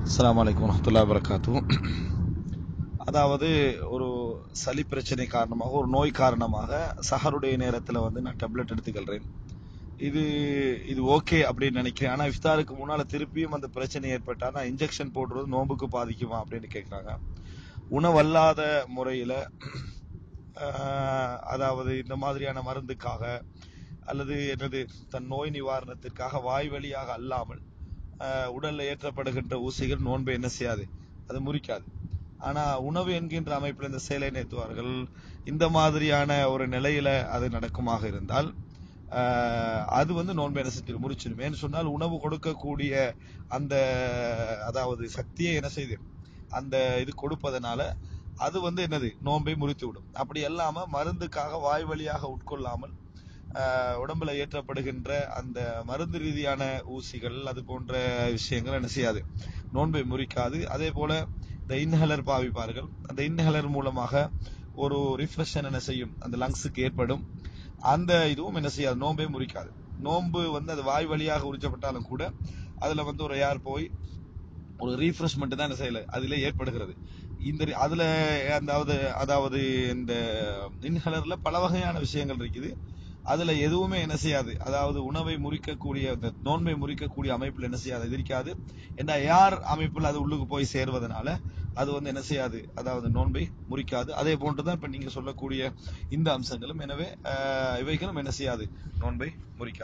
அஸ்ஸலாமு அலைக்கும் வரஹ்மத்துல்லாஹி வபரகாத்து அதாவது ஒரு சளி பிரச்சனை காரணமாக ஒரு நோய் காரணமாக சஹருடைய நேரத்தில் வந்து நான் டேப்லெட் எடுத்துக்கொள்றேன் இது இது ஓகே அப்படின்னு நினைக்கிறேன் ஆனா இஃப்தாருக்கு முன்னால திருப்பியும் அந்த பிரச்சனை ஏற்பட்டா நான் இன்ஜெக்ஷன் போடுறது நோம்புக்கு பாதிக்குமா அப்படின்னு கேட்குறாங்க உணவல்லாத முறையில ஆஹ், அதாவது இந்த மாதிரியான மருந்துக்காக அல்லது என்னது தன் நோய் நிவாரணத்திற்காக வாய் வழியாக அல்லாமல் ஆஹ், உடல்ல ஏற்றப்படுகின்ற ஊசிகள் நோன்பை என்ன செய்யாது அது முறிக்காது ஆனா உணவு என்கின்ற அமைப்பில் இந்த சேலை நேத்துவார்கள் இந்த மாதிரியான ஒரு நிலையில அது நடக்குமாக இருந்தால் ஆஹ், அது வந்து நோன்பை என்ன செஞ்சிடும் முறிச்சிடும் ஏன்னு சொன்னால் உணவு கொடுக்கக்கூடிய அந்த அதாவது சக்தியை என்ன செய்து அந்த இது கொடுப்பதனால அது வந்து என்னது நோன்பை முறித்து விடும் அப்படி இல்லாம மருந்துக்காக வாய் வழியாக உட்கொள்ளாமல் ஆஹ், உடம்புல ஏற்றப்படுகின்ற அந்த மருந்து ரீதியான ஊசிகள் அது போன்ற விஷயங்கள் என்ன செய்யாது நோன்பை முறிக்காது அதே போல இந்த இன்ஹலர் பாவிப்பார்கள் அந்த இன்ஹலர் மூலமாக ஒரு ரிஃப்ரெஷன் என்ன செய்யும் அந்த லங்ஸுக்கு ஏற்படும் அந்த இதுவும் என்ன செய்யாது நோன்பை முறிக்காது நோன்பு வந்து அது வாய் வழியாக உறிஞ்சப்பட்டாலும் கூட அதுல வந்து ஒரு யார் போய் ஒரு ரீஃப்ரெஷ்மெண்ட் தான் என்ன செய்யல அதுல ஏற்படுகிறது இந்த ரி- அதுல அதாவது அதாவது இந்த இன்ஹலர்ல பல வகையான விஷயங்கள் இருக்குது அதுல எதுவுமே என்ன செய்யாது அதாவது உணவை முறிக்கக்கூடிய அந்த நோன்பை முறிக்கக்கூடிய அமைப்புல என்ன செய்யாது இது இருக்காது ஏன்னா யார் அமைப்புல அது உள்ளுக்கு போய் சேர்வதனால அது வந்து என்ன செய்யாது அதாவது நோன்பை முறிக்காது அதே போன்றுதான் இப்ப நீங்க சொல்லக்கூடிய இந்த அம்சங்களும் எனவே ஆஹ், இவைகளும் என்ன செய்யாது நோன்பை முறிக்காது